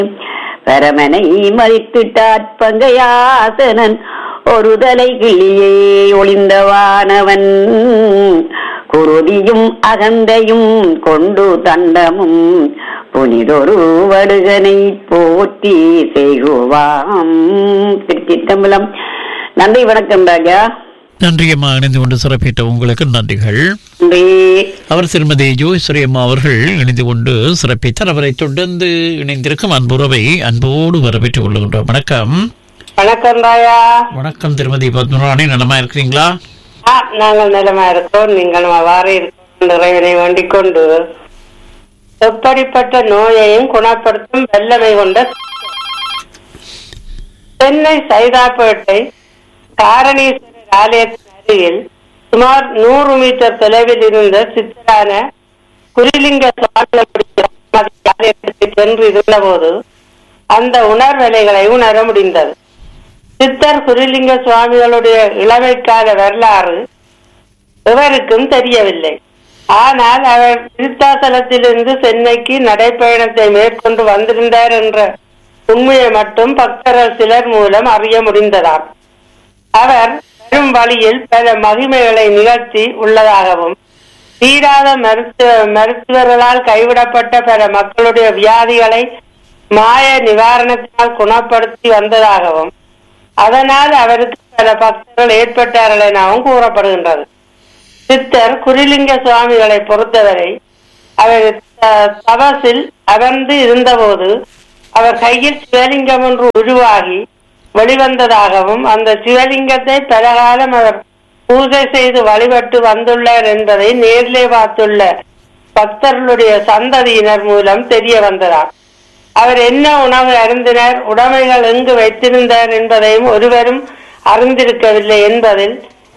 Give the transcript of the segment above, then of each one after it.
பரமனை மதித்திட்டாற் பங்கையாசனன் ஒரு தலை கிளியே ஒளிந்தவானவன் குருதியும் அகந்தையும் கொண்டு தண்டமும் புனிதொரு வடுகனை போற்றி செய்குவாம் திருச்சிட்டம்பலம் நன்றி வணக்கம் ராஜா நன்றியம்மா இணைந்து கொண்டு சிறப்பித்த உங்களுக்கு நன்றிகள் நன்றி அவர் திருமதி ஜோஸ்வரி அம்மா அவர்கள் இணைந்து கொண்டு சிறப்பித்தார் அவரை தொடர்ந்து இணைந்திருக்கும் அன்புறவை அன்போடு வரவேற்றுக் கொள்கின்றோம் வணக்கம் வணக்கம் ராயா வணக்கம் திருமதி பத்மராணி நலமா இருக்கிறீங்களா ஆ, நாங்கள் நிலமா இருக்கோம் நீங்கள் அவ்வாறு இருக்கும் இறைவனை வேண்டிக் கொண்டு எப்படிப்பட்ட நோயையும் குணப்படுத்தும் வல்லமை கொண்ட சென்னை சைதாப்பேட்டை காரணீஸ்வரர் ஆலயத்தின் அருகில் சுமார் நூறு மீட்டர் தொலைவில் இருந்த சித்தரான குரிலிங்க சுவாமிகளுடைய ஆலயத்திற்கு சென்று இருந்தபோது அந்த உணர்வலைகளை உணர முடிந்தது சித்தர் குருலிங்க சுவாமிகளுடைய இளமைக்கால வரலாறு எவருக்கும் தெரியவில்லை ஆனால் அவர் விருத்தாசலத்திலிருந்து சென்னைக்கு நடைப்பயணத்தை மேற்கொண்டு வந்திருந்தார் என்ற உண்மையை மட்டும் பக்தர்கள் சிலர் மூலம் அறிய முடிந்ததாம் அவர் வரும் வழியில் பல மகிமைகளை நிகழ்த்தி உள்ளதாகவும் தீராத மருத்துவ மருத்துவர்களால் கைவிடப்பட்ட பல மக்களுடைய வியாதிகளை மாய நிவாரணத்தினால் குணப்படுத்தி வந்ததாகவும் அதனால் அவருக்கு பல பக்தர்கள் ஏற்பட்டார்கள் எனவும் கூறப்படுகின்றது சித்தர் குரிலிங்க சுவாமிகளை பொறுத்தவரை அவர் த- தபசில் அமர்ந்து இருந்தபோது அவர் கையில் சிவலிங்கம் ஒன்று உருவாகி வெளிவந்ததாகவும் அந்த சிவலிங்கத்தை பலகாலம் அவர் பூஜை செய்து வழிபட்டு வந்துள்ளார் என்பதை நேரிலே பார்த்துள்ள பக்தர்களுடைய சந்ததியினர் மூலம் தெரிய வந்ததாம் அவர் என்ன உணவு அருந்தினர் உடைமைகள் எங்கு வைத்திருந்தார் என்பதையும் ஒருவரும் அறிந்திருக்கவில்லை என்பதில்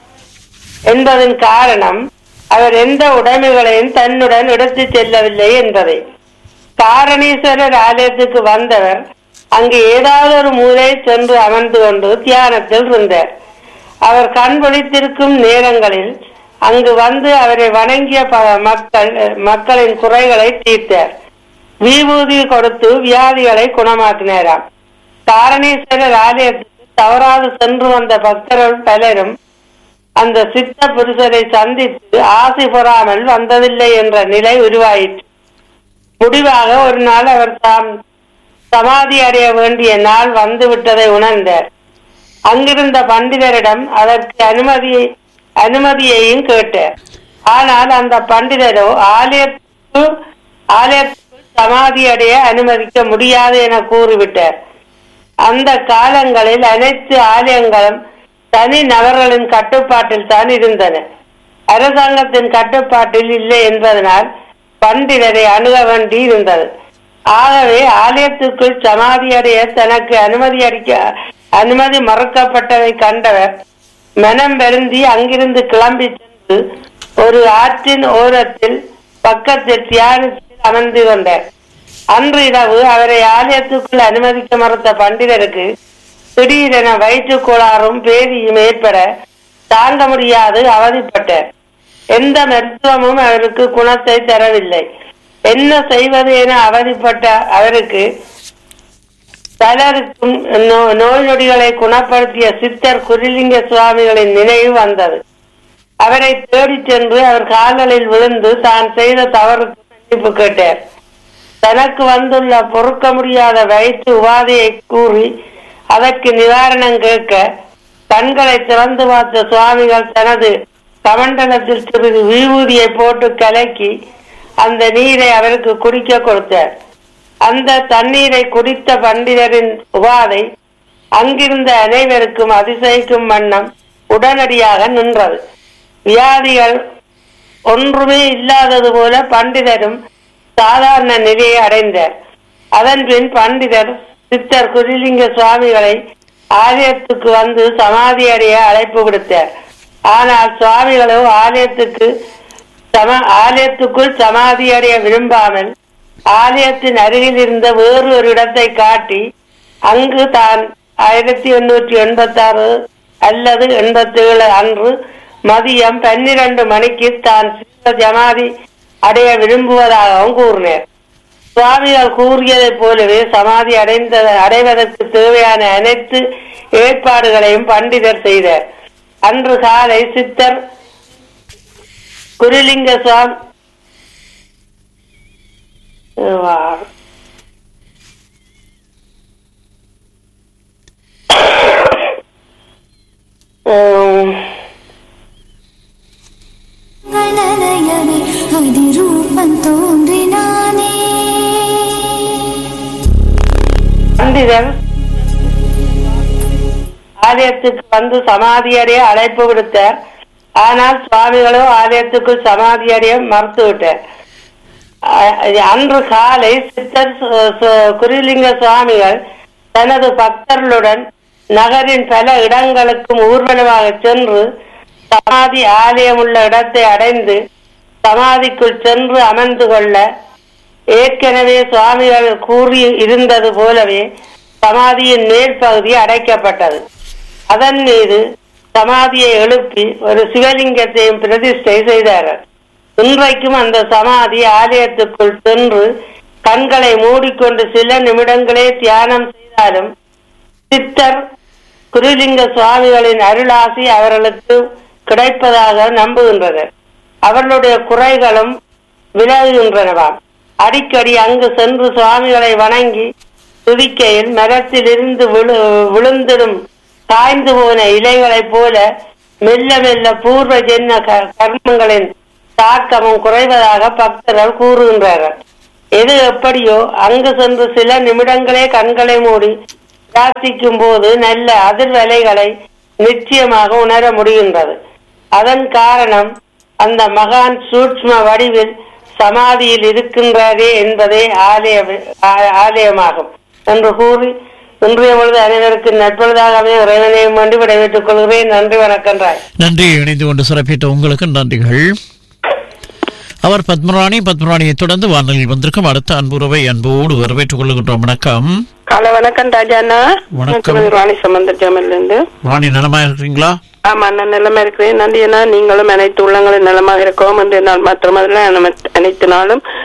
என்பதன் காரணம் அவர் எந்த உடைமைகளையும் தன்னுடன் எடுத்துச் செல்லவில்லை என்பதை காரணீஸ்வரர் ஆலயத்துக்கு வந்தவர் அங்கு ஏதாவது ஒரு மூலை சென்று அமர்ந்து கொண்டு தியானத்தில் இருந்தார் அவர் கண் விழித்திருக்கும் நேரங்களில் அங்கு வந்து அவரை வணங்கிய ப- மக்கள் மக்களின் குறைகளை தீர்த்தார் விபூதி கொடுத்து வியாதிகளை குணமாக்கினாராம் காரணேஸ்வரர் ஆலயத்துக்கு தவறாது சென்று வந்த பக்தர்கள் பலரும் அந்த சித்த புருஷரை சந்தித்து ஆசை பெறாமல் வந்ததில்லை என்ற நிலை உருவாயிற்று முடிவாக ஒரு நாள் அவர் தாம் சமாதி அடைய வேண்டிய நாள் வந்து விட்டதை உணர்ந்தார் அங்கிருந்த பண்டிதரிடம் அதற்கு அனுமதியை அனுமதியையும் கேட்டார் ஆனால் அந்த பண்டிதரோ ஆலயத்துக்கு ஆலயத்துக்குள் சமாதி அடைய அனுமதிக்க முடியாது என கூறிவிட்டார் அந்த காலங்களில் அனைத்து ஆலயங்களும் தனி நபர்களின் கட்டுப்பாட்டில் தான் இருந்தன அரசாங்கத்தின் கட்டுப்பாட்டில் இல்லை என்பதனால் பண்டிதரை அணுக வேண்டி இருந்தது ஆகவே ஆலயத்துக்குள் சமாதி அடைய தனக்கு அனுமதி அளிக்க அனுமதி மறுக்கப்பட்டதை கண்டவர் மனம் வருந்தி அங்கிருந்து கிளம்பி சென்று ஒரு ஆற்றின் ஓரத்தில் பக்கத்தில் தியானத்தில் அமர்ந்து கொண்டார் அன்று இரவு அவரை ஆலயத்துக்குள் அனுமதிக்க மறுத்த பண்டிதருக்கு திடீரென வயிற்றுக் கோளாறும் பேதியும் ஏற்பட தாங்க முடியாது அவதிப்பட்டார் எந்த மருத்துவமும் அவருக்கு குணத்தை தரவில்லை என்ன செய்வது என அவதிப்பட்ட அவருக்கு பலருக்கும் நோ- நோய் நொடிகளை குணப்படுத்திய சித்தர் குருலிங்க சுவாமிகளின் நினைவு வந்தது அவரை தேடிச் சென்று அவர் கால்களில் விழுந்து தான் செய்த தவறுக்கு மன்னிப்பு கேட்டார் தனக்கு வந்துள்ள பொறுக்க முடியாத வயிற்று உபாதையை கூறி அதற்கு நிவாரணம் கேட்க கண்களை திறந்து பார்த்த சுவாமிகள் தனது கமண்டலத்தில் சிறிது விபூதியை போட்டு கலக்கி அந்த நீரை அவருக்கு குடிக்க கொடுத்தார் அந்த தண்ணீரை குடித்த பண்டிதரின் உபாதை அங்கிருந்த அனைவருக்கும் அதிசயிக்கும் வண்ணம் உடனடியாக நின்றது வியாதிகள் ஒன்றுமே இல்லாதது போல பண்டிதரும் சாதாரண நிலையை அடைந்தார் அதன் பின் பண்டிதர் சித்தர் குருலிங்க சுவாமிகளை ஆலயத்துக்கு வந்து சமாதி அடைய அழைப்பு விடுத்தார் ஆனால் சுவாமிகளோ ஆலயத்துக்கு சம ஆலயத்துக்குள் சமாதி அடைய விரும்பாமல் ஆலயத்தின் அருகில் இருந்த வேறு ஒரு இடத்தை காட்டி அங்கு தான் ஆயிரத்தி எண்ணூற்றி எண்பத்தி ஆறு அல்லது எண்பத்தி ஏழு அன்று மதியம் பன்னிரண்டு மணிக்கு தான் சிவ ஜமாதி அடைய விரும்புவதாகவும் கூறினார் சுவாமிகள் கூறியதைப் போலவே சமாதி அடைந்த அடைவதற்கு தேவையான அனைத்து ஏற்பாடுகளையும் பண்டிதர் செய்தார் அன்று காலை சித்தர் குருலிங்க சுவாமி உம், நலயவே அதிரூபம் தோன்றினானே பண்டிதர் ஆலயத்துக்கு வந்து சமாதியடைய அழைப்பு விடுத்தார் ஆனால் சுவாமிகளோ ஆலயத்துக்குள் சமாதியடைய மறுத்து விட்டார் அ- அன்று காலை சித்தர் சு- சு- குருலிங்க சுவாமிகள் தனது பக்தர்களுடன் நகரின் பல இடங்களுக்கும் ஊர்வலமாக சென்று சமாதி ஆலயம் உள்ள இடத்தை அடைந்து சமாதிக்குள் சென்று அமர்ந்து கொள்ள ஏற்கனவே சுவாமிகள் கூறி இருந்தது போலவே சமாதியின் மேல் பகுதி அடைக்கப்பட்டது அதன் மீது சமாதியை எழுப்பி ஒரு சிவலிங்கத்தையும் பிரதிஷ்டை செய்தார்கள் இன்றைக்கும் அந்த சமாதி ஆலயத்துக்குள் சென்று கண்களை மூடிக்கொண்டு சில நிமிடங்களே தியானம் செய்தாலும் சித்தர் குருலிங்க சுவாமிகளின் அருளாசி அவர்களுக்கு கிடைப்பதாக நம்புகின்றனர் அவர்களுடைய குறைகளும் விலகுகின்றனவாம் அடிக்கடி அங்கு சென்று சுவாமிகளை வணங்கி துதிக்கையில் மரத்திலிருந்து விழு விழுந்திடும் காய்ந்து போன இலைகளைப் போல மெல்ல மெல்ல பூர்வ ஜென்ம க- கர்மங்களின் தாக்கமும் குறைவதாக பக்தர்கள் கூறுகின்றார்கள் எது எப்படியோ அங்கு சென்று சில நிமிடங்களே கண்களை மூடி பிரார்த்திக்கும் போது நல்ல அதிர்வலைகளை நிச்சயமாக உணர முடிகின்றது அதன் காரணம் அந்த மகான் சூட்ச்ம வடிவில் சமாதியில் இருக்கின்றதே என்பதே ஆலய ஆ- ஆலயமாகும் என்று கூறி இன்றைய பொழுது அனைவருக்கு நட்பொழுதாகவே இறைவனையும் வேண்டி விடைபெற்றுக் கொள்கிறேன் நன்றி வணக்கம் ராய் நன்றி இணைந்து கொண்டு சிறப்பித்த உங்களுக்கு நன்றிகள் அவர் பத்மராணி பத்மராணியை தொடர்ந்து வானொலியில் வந்திருக்கும் அடுத்த அன்புறவை அன்போடு வரவேற்றுக் கொள்கின்றோம் வணக்கம் காலை வணக்கம் ராஜாண்ணா வணக்கம். நான் ராணி சம்பந்தர் ஜாமல்ல இருந்து ராணி நலமா இருக்கிறீங்களா ஆமா நான் நிலமா இருக்கிறேன் நன்றி அண்ணா நீங்களும் அனைத்து உள்ளங்களும் நலமாக இருக்கவும் என்று நாள் மாத்திரமல்ல நம்ம அனைத்து நாளும்